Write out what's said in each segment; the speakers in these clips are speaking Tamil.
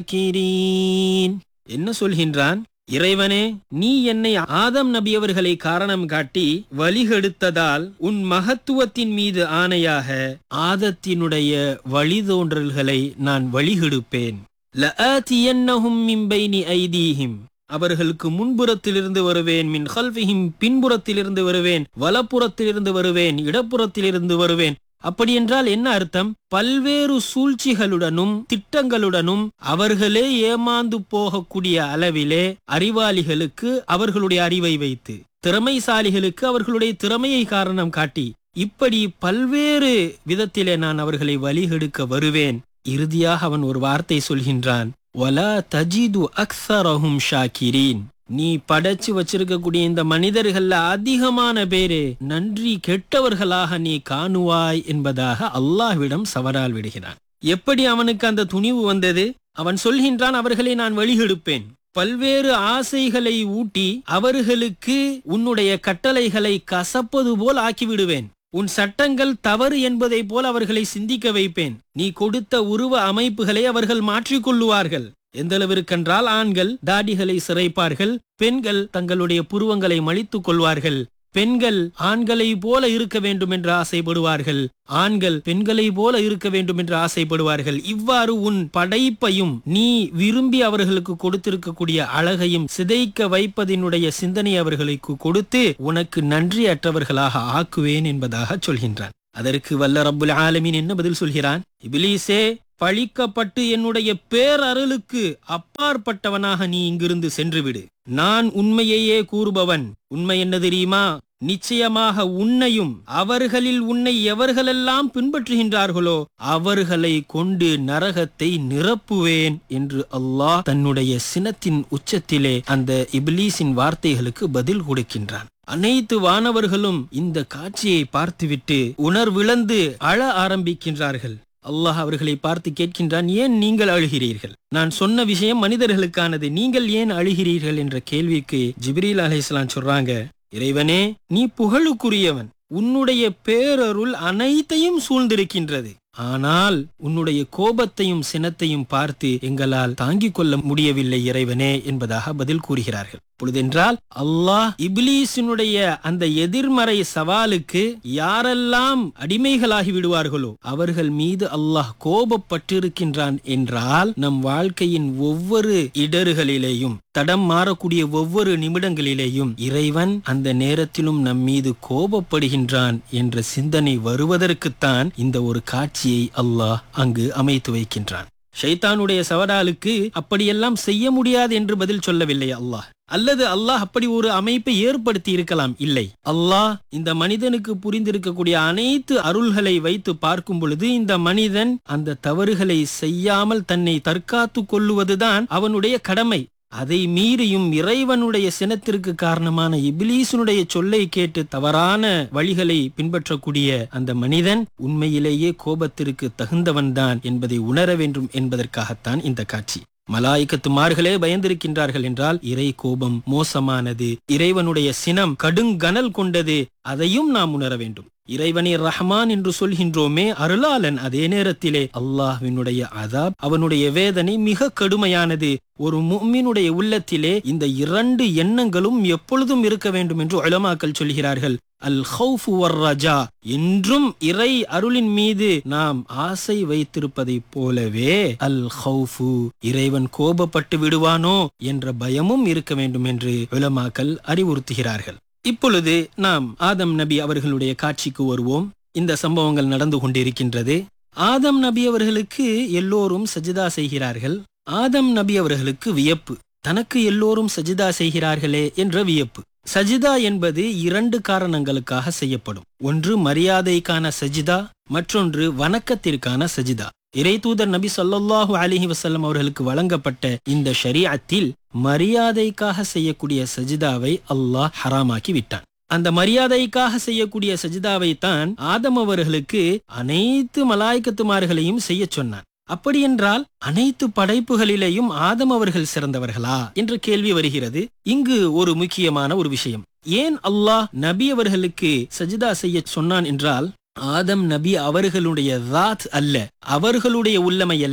கிரீன் என்ன சொல்கின்றான் இறைவனே நீ என்னை ஆதம் நபி அவர்களை காரணம் காட்டி வழிகெடுத்ததால் உன் மகத்துவத்தின் மீது ஆணையாக ஆதத்தினுடைய வழிதோன்றல்களை நான் வழிகெடுப்பேன் லஆதியன்னஹும் மின் பைனி ஐதீஹிம் அவர்களுக்கு முன்புறத்திலிருந்து வருவேன் மின் ஹல்ஃபிஹிம் பின்புறத்திலிருந்து வருவேன் வலப்புறத்திலிருந்து வருவேன் இடப்புறத்திலிருந்து வருவேன் அப்படி என்றால் என்ன அர்த்தம் பல்வேறு சூழ்ச்சிகளுடனும் திட்டங்களுடனும் அவர்களே ஏமாந்து போகக்கூடிய அளவிலே அறிவாளிகளுக்கு அவர்களுடைய அறிவை வைத்து திறமைசாலிகளுக்கு அவர்களுடைய திறமையை காரணம் காட்டி இப்படி பல்வேறு விதத்திலே நான் அவர்களை வழிகெடுக்க வருவேன் இறுதியாக அவன் ஒரு வார்த்தை சொல்கின்றான் வலா தஜிது அக்ஸரஹும் ஷாக்கிரீன் நீ படைச்சு வச்சிருக்கக்கூடிய இந்த மனிதர்கள்ல அதிகமான பேரு நன்றி கெட்டவர்களாக நீ காணுவாய் என்பதாக அல்லாஹ்விடம் சவரால் விடுகிறான் எப்படி அவனுக்கு அந்த துணிவு வந்தது அவன் சொல்கின்றான் அவர்களை நான் வழிகெடுப்பேன் பல்வேறு ஆசைகளை ஊட்டி அவர்களுக்கு உன்னுடைய கட்டளைகளை கசப்பது போல் ஆக்கிவிடுவேன் உன் சட்டங்கள் தவறு என்பதைப் போல் அவர்களை சிந்திக்க வைப்பேன் நீ கொடுத்த உருவ அமைப்புகளை அவர்கள் மாற்றிக்கொள்ளுவார்கள் எந்த அளவிற்கென்றால் ஆண்கள் தாடிகளை சிறைப்பார்கள் பெண்கள் தங்களுடைய புருவங்களை மலித்துக் கொள்வார்கள் பெண்கள் ஆண்களை போல இருக்க வேண்டும் என்று ஆசைப்படுவார்கள் ஆண்கள் பெண்களை போல இருக்க வேண்டும் என்று ஆசைப்படுவார்கள் இவ்வாறு உன் படைப்பையும் நீ விரும்பி அவர்களுக்கு கொடுத்திருக்கக்கூடிய அழகையும் சிதைக்க வைப்பதினுடைய சிந்தனை அவர்களுக்கு கொடுத்து உனக்கு நன்றியற்றவர்களாக ஆக்குவேன் என்பதாக சொல்கின்றான் அதற்கு வல்ல ரப்புல் ஆலமீன் என்ன பதில் சொல்கிறான் இபிலீசே பழிக்கப்பட்டு என்னுடைய பேரருளுக்கு அப்பாற்பட்டவனாக நீ இங்கிருந்து சென்றுவிடு நான் உண்மையையே கூறுபவன் உண்மை என்ன தெரியுமா நிச்சயமாக உன்னையும் அவர்களில் உன்னை எவர்களெல்லாம் பின்பற்றுகின்றார்களோ அவர்களை கொண்டு நரகத்தை நிரப்புவேன் என்று அல்லாஹ் தன்னுடைய சினத்தின் உச்சத்திலே அந்த இப்லீஸின் வார்த்தைகளுக்கு பதில் கொடுக்கின்றான் அனைத்து வானவர்களும் இந்த காட்சியை பார்த்துவிட்டு உணர்விழந்து அழ ஆரம்பிக்கின்றார்கள் அல்லாஹ் அவர்களை பார்த்து கேட்கின்றான் ஏன் நீங்கள் அழுகிறீர்கள் நான் சொன்ன விஷயம் மனிதர்களுக்கானது நீங்கள் ஏன் அழுகிறீர்கள் என்ற கேள்விக்கு ஜிப்ரீல் அலைஹிஸ்ஸலாம் சொல்றாங்க இறைவனே நீ புகழுக்குரியவன் உன்னுடைய பேரருள் அனைத்தையும் சூழ்ந்திருக்கின்றது ஆனால் உன்னுடைய கோபத்தையும் சினத்தையும் பார்த்து எங்களால் தாங்கிக் கொள்ள முடியவில்லை இறைவனே என்பதாக பதில் கூறுகிறார்கள் பொழுதென்றால் அல்லாஹ் இப்லீஸினுடைய அந்த எதிர்மறை சவாலுக்கு யாரெல்லாம் அடிமைகளாகி விடுவார்களோ அவர்கள் மீது அல்லாஹ் கோபப்பட்டிருக்கின்றான் என்றால் நம் வாழ்க்கையின் ஒவ்வொரு இடறுகளிலேயும் தடம் மாறக்கூடிய ஒவ்வொரு நிமிடங்களிலேயும் இறைவன் அந்த நேரத்திலும் நம் மீது கோபப்படுகின்றான் என்ற சிந்தனை வருவதற்குத்தான் இந்த ஒரு காட்சியை அல்லாஹ் அங்கு அமைத்து வைக்கின்றான் ஷைத்தானுடைய சவடாலுக்கு அப்படியெல்லாம் செய்ய முடியாது என்று பதில் சொல்லவில்லை அல்லாஹ் அல்லது அல்லாஹ் அப்படி ஒரு அமைப்பை ஏற்படுத்தி இருக்கலாம் இல்லை அல்லாஹ் இந்த மனிதனுக்கு புரிந்திருக்கக்கூடிய அனைத்து அருள்களை வைத்து பார்க்கும் பொழுது இந்த மனிதன் அந்த தவறுகளை செய்யாமல் தன்னை தற்காத்து கொள்ளுவதுதான் அவனுடைய கடமை அதை மீறியும் இறைவனுடைய சினத்திற்கு காரணமான இபிலீசனுடைய சொல்லை கேட்டு தவறான வழிகளை பின்பற்றக்கூடிய அந்த மனிதன் உண்மையிலேயே கோபத்திற்கு தகுந்தவன்தான் என்பதை உணர வேண்டும் என்பதற்காகத்தான் இந்த காட்சி மலாய்க்கத்துமார்களே பயந்திருக்கின்றார்கள் என்றால் இறை கோபம் மோசமானது இறைவனுடைய சினம் கடுங்கனல் கொண்டது அதையும் நாம் உணர வேண்டும் இறைவனை ரஹ்மான் என்று சொல்கின்றோமே அருளாளன் அதே நேரத்திலே அல்லாஹ்வினுடைய அதாப் அவனுடைய வேதனை மிக கடுமையானது ஒரு முஃமினுடைய உள்ளத்திலே இந்த இரண்டு எண்ணங்களும் எப்பொழுதும் இருக்க வேண்டும் என்று உலமாக்கள் சொல்கிறார்கள் அல் ஹவுஃபு வர் ரஜா என்றும் இறை அருளின் மீது நாம் ஆசை வைத்திருப்பதைப் போலவே அல் ஹவுஃபு இறைவன் கோபப்பட்டு விடுவானோ என்ற பயமும் இருக்க வேண்டும் என்று உலமாக்கள் அறிவுறுத்துகிறார்கள் இப்பொழுது நாம் ஆதம் நபி அவர்களுடைய காட்சிக்கு வருவோம் இந்த சம்பவங்கள் நடந்து கொண்டிருக்கின்றது ஆதம் நபி அவர்களுக்கு எல்லோரும் சஜிதா செய்கிறார்கள் ஆதம் நபி அவர்களுக்கு வியப்பு தனக்கு எல்லோரும் சஜிதா செய்கிறார்களே என்ற வியப்பு சஜிதா என்பது இரண்டு காரணங்களுக்காக செய்யப்படும் ஒன்று மரியாதைக்கான சஜிதா மற்றொன்று வணக்கத்திற்கான சஜிதா இறை தூதர் நபி சொல்லல்லாஹு அலிஹி வசல்லம் அவர்களுக்கு வழங்கப்பட்ட இந்த ஷரீஅத்தில் மரியாதைக்காக செய்யக்கூடிய சஜிதாவை அல்லாஹ் ஹராமாக்கி விட்டான் அந்த மரியாதைக்காக செய்யக்கூடிய சஜிதாவை தான் ஆதம் அவர்களுக்கு அனைத்து மலாய்க்கத்துமார்களையும் செய்ய சொன்னான் அப்படியென்றால் அனைத்து படைப்புகளிலேயும் ஆதம் அவர்கள் சிறந்தவர்களா என்ற கேள்வி வருகிறது இங்கு ஒரு முக்கியமான ஒரு விஷயம் ஏன் அல்லாஹ் நபி அவர்களுக்கு சஜிதா செய்ய சொன்னான் என்றால் ஆதம் நபி அவர்களுடைய ராத் அல்ல அவர்களுடைய உள்ளமை அல்ல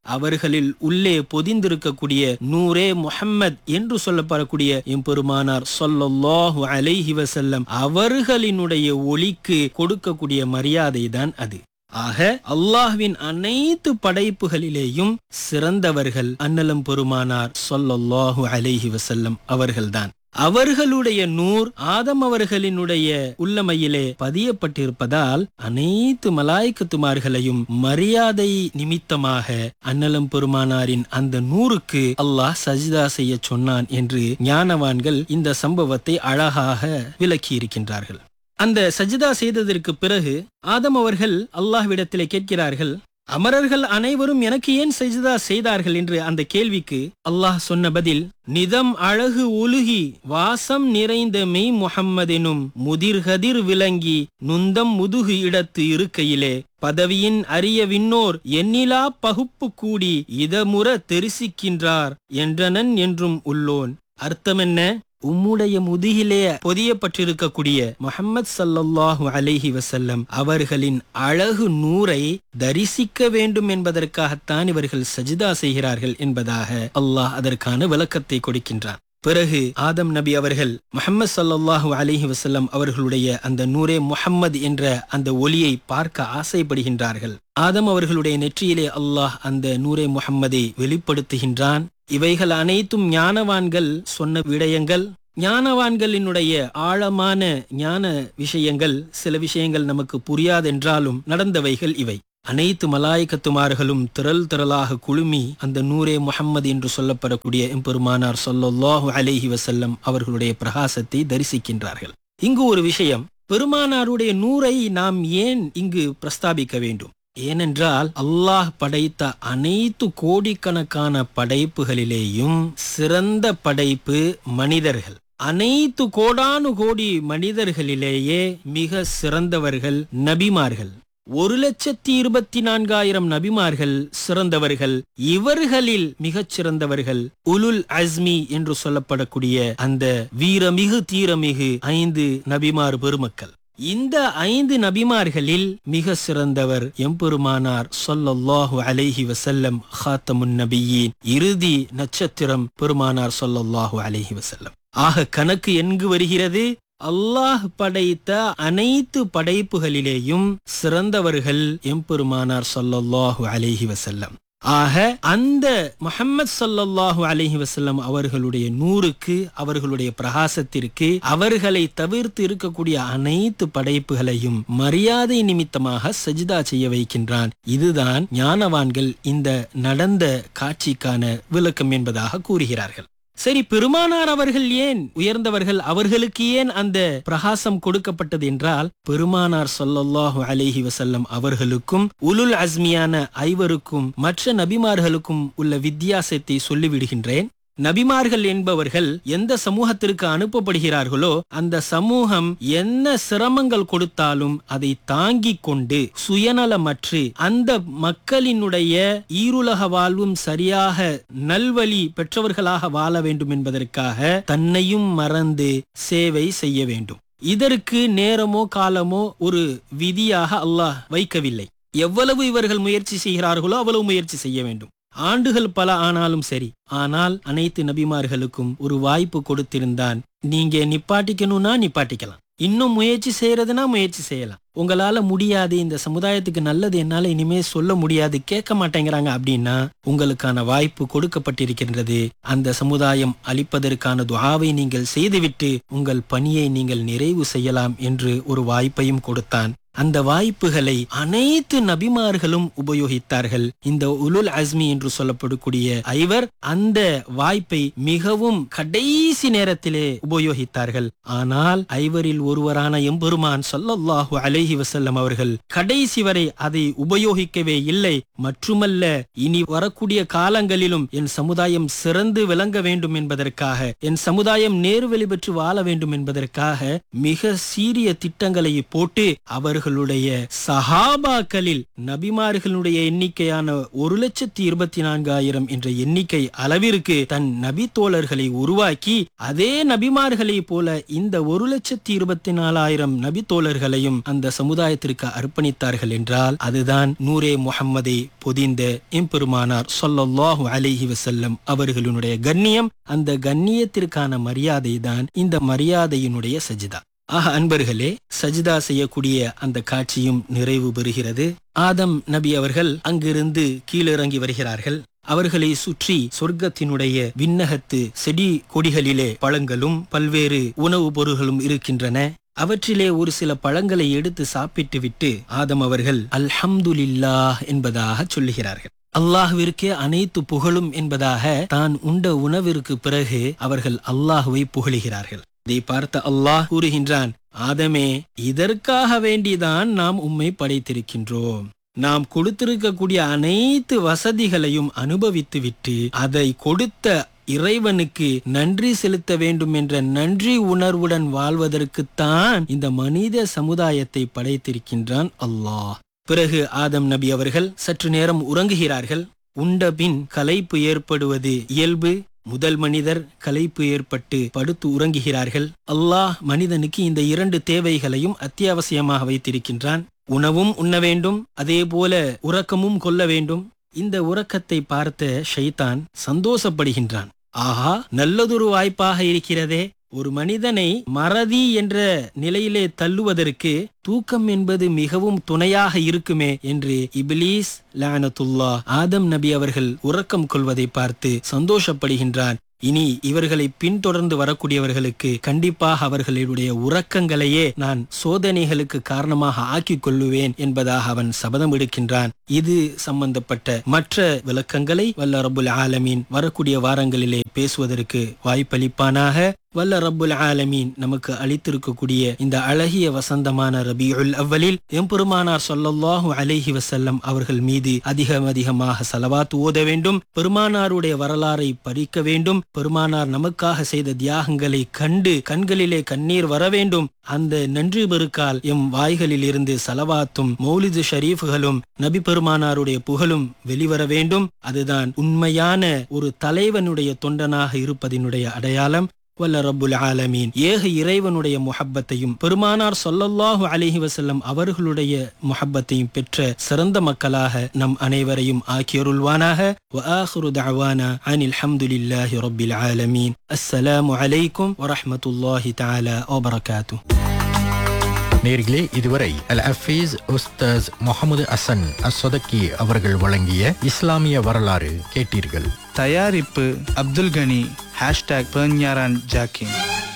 அவர்களில் உள்ளே பொதிந்திருக்கக்கூடிய நூரே முஹம்மத் என்று சொல்லப்படக்கூடிய எம்பெருமானார் சொல்லல்லாஹு அலைஹி வஸல்லம் அவர்களினுடைய ஒளிக்கு கொடுக்கக்கூடிய மரியாதை தான் அது ஆக அல்லாஹ்வின் அனைத்து படைப்புகளிலேயும் சிறந்தவர்கள் அன்னலம் பெருமானார் சொல்லல்லாஹு அலைஹி வஸல்லம் அவர்கள்தான் அவர்களுடைய நூர் ஆதம் அவர்களினுடைய உள்ளமையிலே பதியப்பட்டிருப்பதால் அனைத்து மலாய்க்கத்துமார்களையும் மரியாதை நிமித்தமாக அன்னலம் பெருமானாரின் அந்த நூறுக்கு அல்லாஹ் சஜிதா செய்ய சொன்னான் என்று ஞானவான்கள் இந்த சம்பவத்தை அழகாக விளக்கியிருக்கின்றார்கள் அந்த சஜிதா செய்ததற்கு பிறகு ஆதம் அவர்கள் அல்லாஹ்விடத்திலே கேட்கிறார்கள் அமரர்கள் அனைவரும் எனக்கு ஏன் சஜிதா செய்தார்கள் என்று அந்த கேள்விக்கு அல்லாஹ் சொன்ன பதில் நிதம் அழகு ஒழுகி வாசம் நிறைந்த மெய் முகம்மதெனும் முதிர்கதிர் விளங்கி நுந்தம் முதுகு இடத்து இருக்கையிலே பதவியின் அரிய விண்ணோர் எண்ணிலா பகுப்பு கூடி இதமுற தெரிசிக்கின்றார் என்றனன் என்றும் உள்ளோன் அர்த்தம் என்ன உம்முடைய முதுகிலே பொதியப்பட்டிருக்கக்கூடிய முஹம்மது சல்லல்லாஹு அலைஹி வசல்லம் அவர்களின் அழகு நூரை தரிசிக்க வேண்டும் என்பதற்காகத்தான் இவர்கள் சஜிதா செய்கிறார்கள் என்பதாக அல்லாஹ் அதற்கான விளக்கத்தை கொடுக்கின்றான் பிறகு ஆதம் நபி அவர்கள் முஹம்மது சல்லல்லாஹு அலைஹி வசல்லம் அவர்களுடைய அந்த நூரே முஹம்மது என்ற அந்த ஒளியை பார்க்க ஆசைப்படுகின்றார்கள் ஆதம் அவர்களுடைய நெற்றியிலே அல்லாஹ் அந்த நூரே முஹம்மதை வெளிப்படுத்துகின்றான் இவைகள் அனைத்தும் ஞானவான்கள் சொன்ன விடயங்கள் ஞானவான்களினுடைய ஆழமான ஞான விஷயங்கள் சில விஷயங்கள் நமக்கு புரியாதென்றாலும் நடந்தவைகள் இவை அனைத்து மலாய்க்கத்துமார்களும் திரள் திரளாக குழுமி அந்த நூரே முஹம்மது என்று சொல்லப்படக்கூடிய எம்பெருமானார் சொல்லல்லாஹு அலைஹி வசல்லம் அவர்களுடைய பிரகாசத்தை தரிசிக்கின்றார்கள் இங்கு ஒரு விஷயம் பெருமானாருடைய நூரை நாம் ஏன் இங்கு பிரஸ்தாபிக்க வேண்டும் ஏனென்றால் அல்லாஹ் படைத்த அனைத்து கோடிக்கணக்கான படைப்புகளிலேயும் சிறந்த படைப்பு மனிதர்கள் அனைத்து கோடானு கோடி மனிதர்களிலேயே மிக சிறந்தவர்கள் நபிமார்கள் ஒரு லட்சத்தி இருபத்தி நான்காயிரம் நபிமார்கள் சிறந்தவர்கள் இவர்களில் மிகச் சிறந்தவர்கள் உலுல் அஸ்மி என்று சொல்லப்படக்கூடிய அந்த வீரமிகு தீரமிகு ஐந்து நபிமார் பெருமக்கள் இந்த ஐந்து நபிமார்களில் மிக சிறந்தவர் எம்பெருமானார் சொல்லல்லாஹு அலைஹி வசல்லம் ஹாத்தமுன் நபியின் இறுதி நட்சத்திரம் பெருமானார் சொல்லல்லாஹு அலைஹி வசல்லம் ஆக கணக்கு எங்கு வருகிறது அல்லாஹ் படைத்த அனைத்து படைப்புகளிலேயும் சிறந்தவர்கள் எம்பெருமானார் சொல்லல்லாஹு அலைஹி வசல்லம் ஆக அந்த முஹம்மது சல்லல்லாஹு அலைஹி வசல்லம் அவர்களுடைய நூறுக்கு அவர்களுடைய பிரகாசத்திற்கு அவர்களை தவிர்த்து இருக்கக்கூடிய அனைத்து படைப்புகளையும் மரியாதை நிமித்தமாக சஜிதா செய்ய வைக்கின்றான் இதுதான் ஞானவான்கள் இந்த நடந்த காட்சிக்கான விளக்கம் என்பதாக கூறுகிறார்கள் சரி பெருமானார் அவர்கள் ஏன் உயர்ந்தவர்கள் அவர்களுக்கு ஏன் அந்த பிரகாசம் கொடுக்கப்பட்டது என்றால் பெருமானார் சொல்லல்லாஹு அலைஹி வசல்லம் அவர்களுக்கும் உலுல் அஸ்மியான ஐவருக்கும் மற்ற நபிமார்களுக்கும் உள்ள வித்தியாசத்தை சொல்லிவிடுகின்றேன் நபிமார்கள் என்பவர்கள் எந்த சமூகத்திற்கு அனுப்பப்படுகிறார்களோ அந்த சமூகம் என்ன சிரமங்கள் கொடுத்தாலும் அதை தாங்கிக் கொண்டு சுயநலமற்று அந்த மக்களினுடைய ஈருலக வாழ்வும் சரியாக நல்வழி பெற்றவர்களாக வாழ வேண்டும் என்பதற்காக தன்னையும் மறந்து சேவை செய்ய வேண்டும் இதற்கு நேரமோ காலமோ ஒரு விதியாக அல்லாஹ் வைக்கவில்லை எவ்வளவு இவர்கள் முயற்சி செய்கிறார்களோ அவ்வளவு முயற்சி செய்ய வேண்டும் ஆண்டுகள் பல ஆனாலும் சரி ஆனால் அனைத்து நபிமார்களுக்கும் ஒரு வாய்ப்பு கொடுத்திருந்தான் நீங்க நிப்பாட்டிக்கணும்னா நிப்பாட்டிக்கலாம் இன்னும் முயற்சி செய்யறதுனா முயற்சி செய்யலாம் உங்களால முடியாது இந்த சமுதாயத்துக்கு நல்லது என்னால இனிமே சொல்ல முடியாது கேட்க மாட்டேங்கிறாங்க அப்படின்னா உங்களுக்கான வாய்ப்பு கொடுக்கப்பட்டிருக்கின்றது அந்த சமுதாயம் அளிப்பதற்கான துவாவை நீங்கள் செய்துவிட்டு உங்கள் பணியை நீங்கள் நிறைவு செய்யலாம் என்று ஒரு வாய்ப்பையும் கொடுத்தான் அந்த வாய்ப்புகளை அனைத்து நபிமார்களும் உபயோகித்தார்கள் இந்த உலுல் அஸ்மி என்று சொல்லப்படக்கூடிய ஐவர் அந்த வாய்ப்பை மிகவும் கடைசி நேரத்திலே உபயோகித்தார்கள் ஆனால் ஐவரில் ஒருவரான எம்பெருமான் சொல்லல்லாஹு அலைஹி வசல்லம் அவர்கள் கடைசி வரை அதை உபயோகிக்கவே இல்லை மட்டுமல்ல இனி வரக்கூடிய காலங்களிலும் என் சமுதாயம் சிறந்து விளங்க வேண்டும் என்பதற்காக என் சமுதாயம் நேர்வழி பெற்று வாழ வேண்டும் என்பதற்காக மிக சீரிய திட்டங்களை போட்டு அவர்கள் அவர்களுடைய சஹாபாக்களில் நபிமார்களுடைய எண்ணிக்கையான ஒரு லட்சத்தி இருபத்தி நான்காயிரம் என்ற எண்ணிக்கை அளவிற்கு தன் நபி தோழர்களை உருவாக்கி அதே நபிமார்களை போல இந்த ஒரு லட்சத்தி இருபத்தி நாலாயிரம் நபி தோழர்களையும் அந்த சமுதாயத்திற்கு அர்ப்பணித்தார்கள் என்றால் அதுதான் நூரே முஹம்மதை பொதிந்த எம்பெருமானார் சொல்லல்லாஹு அலைஹி வசல்லம் அவர்களுடைய கண்ணியம் அந்த கண்ணியத்திற்கான மரியாதை தான் இந்த மரியாதையினுடைய சஜிதா ஆக அன்பர்களே சஜிதா செய்யக்கூடிய அந்த காட்சியும் நிறைவு பெறுகிறது ஆதம் நபி அவர்கள் அங்கிருந்து கீழிறங்கி வருகிறார்கள் அவர்களை சுற்றி சொர்க்கத்தினுடைய விண்ணகத்து செடி கொடிகளிலே பழங்களும் பல்வேறு உணவுப் பொருள்களும் இருக்கின்றன அவற்றிலே ஒரு சில பழங்களை எடுத்து சாப்பிட்டு விட்டு ஆதம் அவர்கள் அல்ஹம்துலில்லாஹ் என்பதாக சொல்லுகிறார்கள் அல்லாஹுவிற்கே அனைத்து புகழும் என்பதாக தான் உண்ட உணவிற்கு பிறகு அவர்கள் அல்லாஹுவை புகழுகிறார்கள் இதை பார்த்த அல்லாஹ் கூறுகின்றான் ஆதமே இதற்காக வேண்டிதான் நாம் உம்மை படைத்திருக்கின்றோம் நாம் கொடுத்திருக்கக்கூடிய அனைத்து வசதிகளையும் அனுபவித்துவிட்டு அதை கொடுத்த இறைவனுக்கு நன்றி செலுத்த வேண்டும் என்ற நன்றி உணர்வுடன் வாழ்வதற்குத்தான் இந்த மனித சமுதாயத்தை படைத்திருக்கின்றான் அல்லாஹ் பிறகு ஆதம் நபி அவர்கள் சற்று நேரம் உறங்குகிறார்கள் உண்டபின் கலைப்பு ஏற்படுவது இயல்பு முதல் மனிதர் கலைப்பு ஏற்பட்டு படுத்து உறங்குகிறார்கள் அல்லாஹ் மனிதனுக்கு இந்த இரண்டு தேவைகளையும் அத்தியாவசியமாக வைத்திருக்கின்றான் உணவும் உண்ண வேண்டும் அதே போல உறக்கமும் கொள்ள வேண்டும் இந்த உறக்கத்தை பார்த்த ஷைத்தான் சந்தோஷப்படுகின்றான் ஆஹா நல்லதொரு வாய்ப்பாக இருக்கிறதே ஒரு மனிதனை மறதி என்ற நிலையிலே தள்ளுவதற்கு தூக்கம் என்பது மிகவும் துணையாக இருக்குமே என்று இபிலீஸ் லானத்துல்லா ஆதம் நபி அவர்கள் உறக்கம் கொள்வதை பார்த்து சந்தோஷப்படுகின்றான் இனி இவர்களை பின்தொடர்ந்து வரக்கூடியவர்களுக்கு கண்டிப்பாக அவர்களுடைய உறக்கங்களையே நான் சோதனைகளுக்கு காரணமாக ஆக்கிக் கொள்ளுவேன் என்பதாக அவன் சபதம் எடுக்கின்றான் இது சம்பந்தப்பட்ட மற்ற விளக்கங்களை வல்ல ரபுல் ஆலமீன் வரக்கூடிய வாரங்களிலே பேசுவதற்கு வாய்ப்பளிப்பானாக வல்ல ரப்புல் ஆலமீன் நமக்கு அளித்திருக்கக்கூடிய இந்த அழகிய வசந்தமான ரபியுல் அவ்வலில் எம்பெருமானார் சொல்லல்லாஹு அலைஹி வசல்லம் அவர்கள் மீது அதிகம் அதிகமாக சலவாத் ஓத வேண்டும் பெருமானாருடைய வரலாறை படிக்க வேண்டும் பெருமானார் நமக்காக செய்த தியாகங்களை கண்டு கண்களிலே கண்ணீர் வர வேண்டும் அந்த நன்றி பெருக்கால் எம் வாய்களில் இருந்து சலவாத்தும் மௌலிது ஷரீஃப்களும் நபி பெருமானாருடைய புகழும் வெளிவர வேண்டும் அதுதான் உண்மையான ஒரு தலைவனுடைய தொண்டனாக இருப்பதினுடைய அடையாளம் வல்ல ரப்புல் ஆலமீன் ஏக இறைவனுடைய முஹப்பத்தையும் பெருமானார் சொல்லல்லாஹு அலிஹி வசல்லம் அவர்களுடைய முஹப்பத்தையும் பெற்ற சிறந்த மக்களாக நம் அனைவரையும் ஆக்கியருள்வானாக وآخر دعوانا عن الحمد لله رب العالمين السلام عليكم ورحمة الله تعالى وبركاته நேர்களே இதுவரை அல் அஃபீஸ் உஸ்தாஸ் முகமது அசன் அஸ்வதக்கி அவர்கள் வழங்கிய இஸ்லாமிய வரலாறு கேட்டீர்கள் தயாரிப்பு அப்துல் கனி ஹேஷ்டாக் பெர்ஞாரான் ஜாக்கின்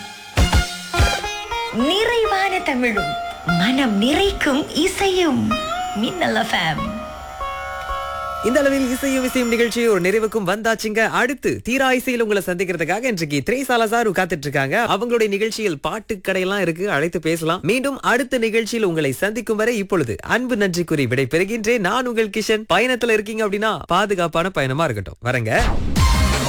நிறைவான தமிழும் மனம் நிறைக்கும் இசையும் மின்னல் எஃப்எம் இந்த அளவில் இசையும் இசையும் நிகழ்ச்சி ஒரு நிறைவுக்கும் வந்தாச்சுங்க அடுத்து தீரா இசையில் உங்களை சந்திக்கிறதுக்காக இன்றைக்கு திரைசாலசாரு காத்துட்டு இருக்காங்க அவங்களுடைய நிகழ்ச்சியில் பாட்டு கடையெல்லாம் இருக்கு அழைத்து பேசலாம் மீண்டும் அடுத்த நிகழ்ச்சியில் உங்களை சந்திக்கும் வரை இப்பொழுது அன்பு நன்றி கூறி விடை பெறுகின்றேன் நான் உங்கள் கிஷன் பயணத்துல இருக்கீங்க அப்படின்னா பாதுகாப்பான பயணமா இருக்கட்டும் வரங்க